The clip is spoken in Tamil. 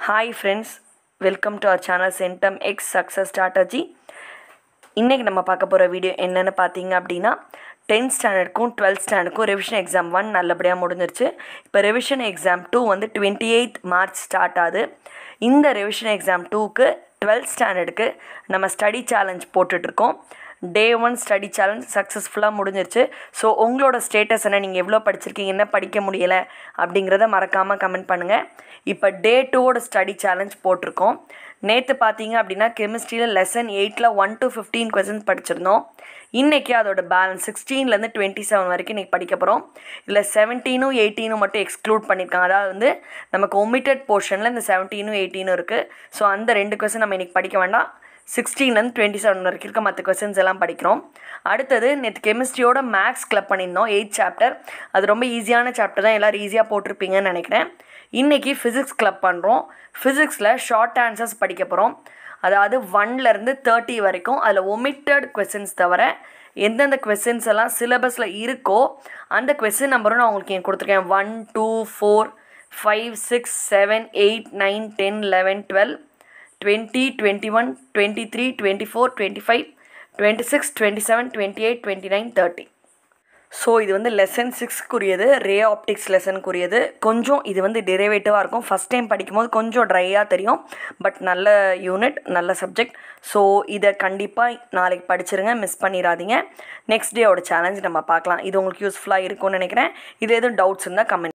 hi friends welcome to our channel centum X success strategy இன்றைக்கி நம்ம பார்க்க போகிற வீடியோ என்னென்னு பார்த்தீங்க அப்படின்னா டென்த் ஸ்டாண்டர்டுக்கும் டுவெல்த் ஸ்டாண்டர்டுக்கும் ரெவிஷன் எக்ஸாம் ஒன் நல்லபடியாக முடிஞ்சிருச்சு இப்போ ரெவிஷன் எக்ஸாம் டூ வந்து டுவெண்ட்டி எயித் மார்ச் ஸ்டார்ட் ஆகுது இந்த ரெவிஷன் எக்ஸாம் டூக்கு டுவெல்த் ஸ்டாண்டர்டுக்கு நம்ம ஸ்டடி சேலஞ்ச் போட்டுட்ருக்கோம் டே ஒன் ஸ்டடி சேலஞ்ச் சக்ஸஸ்ஃபுல்லாக முடிஞ்சிருச்சு ஸோ உங்களோட ஸ்டேட்டஸ் என்ன நீங்கள் எவ்வளோ படிச்சிருக்கீங்க என்ன படிக்க முடியலை அப்படிங்கிறத மறக்காமல் கமெண்ட் பண்ணுங்கள் இப்போ டே டூவோட ஸ்டடி சேலஞ்ச் போட்டிருக்கோம் நேற்று பார்த்தீங்க அப்படின்னா கெமிஸ்ட்ரியில் லெசன் எயிட்டில் ஒன் டு ஃபிஃப்டீன் கொஸ்டின்ஸ் படிச்சிருந்தோம் இன்றைக்கி அதோட பேலன்ஸ் சிக்ஸ்டீன்லேருந்து டுவெண்ட்டி செவன் வரைக்கும் இன்றைக்கி படிக்க போகிறோம் இல்லை செவன்டீனும் எயிட்டீனும் மட்டும் எக்ஸ்க்ளூட் பண்ணியிருக்காங்க அதாவது வந்து நமக்கு ஒமிட்டட் போர்ஷனில் இந்த செவன்டீனும் எயிட்டீனும் இருக்குது ஸோ அந்த ரெண்டு கொஸ்டின் நம்ம இன்றைக்கி படிக்க வேண்டாம் சிக்ஸ்டீன்லேருந்து டுவெண்ட்டி செவன் வரைக்கும் இருக்க மற்ற கொஸ்டின்ஸ் எல்லாம் படிக்கிறோம் அடுத்தது நேற்று கெமிஸ்ட்ரியோட மேக்ஸ் கிளப் பண்ணியிருந்தோம் எயிட் சாப்டர் அது ரொம்ப ஈஸியான சாப்டர் தான் எல்லோரும் ஈஸியாக போட்டிருப்பீங்கன்னு நினைக்கிறேன் இன்றைக்கி ஃபிசிக்ஸ் கிளப் பண்ணுறோம் ஃபிசிக்ஸில் ஷார்ட் ஆன்சர்ஸ் படிக்க போகிறோம் அதாவது ஒன்லேருந்து தேர்ட்டி வரைக்கும் அதில் ஒமிட்டட் கொஸ்டின்ஸ் தவிர எந்தெந்த கொஸ்டின்ஸ் எல்லாம் சிலபஸில் இருக்கோ அந்த கொஸ்டின் நம்பரும் நான் உங்களுக்கு இங்கே கொடுத்துருக்கேன் one two four five six seven eight nine ten eleven twelve twenty twenty one twenty three twenty four twenty five twenty six twenty seven twenty eight twenty nine thirty so இது வந்து லெசன் சிக்ஸ்க்குரியது ரே ஆப்டிக்ஸ் லெசனுக்குரியது கொஞ்சம் இது வந்து டெரிவேட்டிவாக இருக்கும் ஃபஸ்ட் டைம் படிக்கும்போது கொஞ்சம் ட்ரையாக தெரியும் பட் நல்ல யூனிட் நல்ல சப்ஜெக்ட் ஸோ இதை கண்டிப்பாக நாளைக்கு படிச்சிருங்க மிஸ் பண்ணிடாதீங்க நெக்ஸ்ட் டேவோட சேலஞ்ச் நம்ம பார்க்கலாம் இது உங்களுக்கு யூஸ்ஃபுல்லாக இருக்கும்னு நினைக்கிறேன் இது எதுவும் டவுட்ஸ் இருந்தால் கமெண்ட்